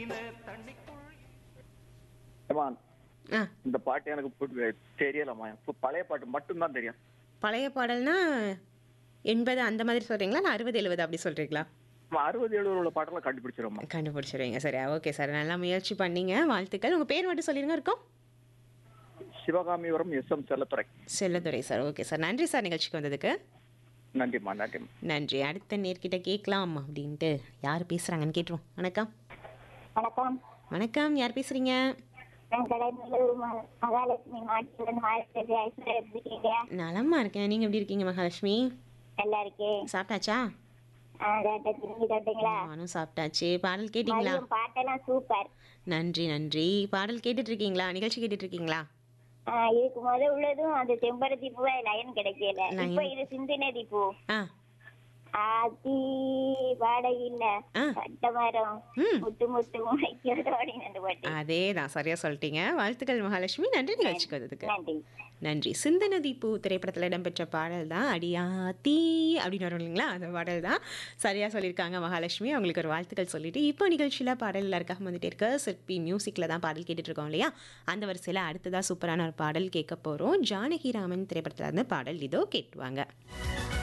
ஏம்மா ஆ இந்த பாட்டு எனக்கு புடி- தெரியலம்மா இப்ப பழைய பாட்டு மட்டும்தான் தெரியும் பழைய பாடல்னா எண்பது அந்த மாதிரி சொல்கிறீங்களா இல்லை அறுபது எழுபது அப்படி சொல்கிறீங்களா நம்ம அறுபது எழுபது உள்ள பாட்டெல்லாம் கண்டுபிடிச்சிருவோம்மா கண்டுபிடிச்சிருவீங்க சரி ஓகே சார் நல்லா முயற்சி பண்ணீங்க வாழ்த்துக்கள் உங்கள் பேர் மட்டும் சொல்லிருங்க இருக்கோம் Sivakamipuram S M Chelladurai Chelladurai sir okay sir நன்றி சார் நிகழ்ச்சிக்கு வந்ததுக்கு நன்றிம்மா நன்றிம்மா நன்றி அடுத்த நேர்கிட்ட கேட்கலாம் அப்படின்ட்டு யார் பேசுகிறாங்கன்னு கேட்டுருவோம் வணக்கம் வணக்கம் வணக்கம் யார் பேசுகிறீங்க நான் கடைநல்லூர் ம- மகாலட்சுமி மாவட்டத்திலிருந்து மாவட்டத்தில் ஐஸ்வர்யா எப்படி இருக்கீங்க நலமா இருக்கேன் நீங்கள் எப்படி இருக்கீங்க மகாலட்சுமி நல்லா இருக்கேன் சாப்பிட்டாச்சா கேட்ட திரும்பி தட்டீங்களா நானும் சாப்பிட்டாச்சு பாடல் கேட்டிங்களா மதியம் பாட்டெல்லாம் சூப்பர் நன்றி நன்றி பாடல் கேட்டுட்டு இருக்கீங்களா நிகழ்ச்சி கேட்டுட்டு இருக்கீங்களா ஆஹ் இதுக்கு முத உள்ளதும் அது செம்பருத்தி பூவா லைன் கிடைக்கல Line. இப்ப இது சிந்தினதி பூ ஆ ஆத்தி வாடகையில்ல ஆ. கட்ட மரம் ம் முத்து முத்து முளைக்கிறதோ அப்படின்னு அந்த பாட்டு அதே தான் சரியா சொல்லிட்டீங்க வாழ்த்துக்கள் மகாலட்சுமி நன்றி நிகழ்ச்சிக்கு வந்ததுக்கு நன்றி நன்றி சிந்தநதி பூ திரைப்படத்தில் இடம்பெற்ற பாடல் தான் அடியா தீ அப்படின்னு வரும் இல்லைங்களா அந்த பாடல் தான் சரியாக சொல்லியிருக்காங்க மகாலட்சுமி அவங்களுக்கு ஒரு வாழ்த்துக்கள் சொல்லிட்டு இப்போ நிகழ்ச்சியில் பாடல் எல்லாருக்காக வந்துட்டே இருக்க சிற்பி மியூசிக்கில் தான் பாடல் கேட்டுட்டு இருக்கோம் இல்லையா அந்த வரிசையில் அடுத்ததாக சூப்பரான ஒரு பாடல் கேட்க போகிறோம் ஜானகி ராமன் திரைப்படத்தில் இருந்து பாடல் இதோ கேட்டுவாங்க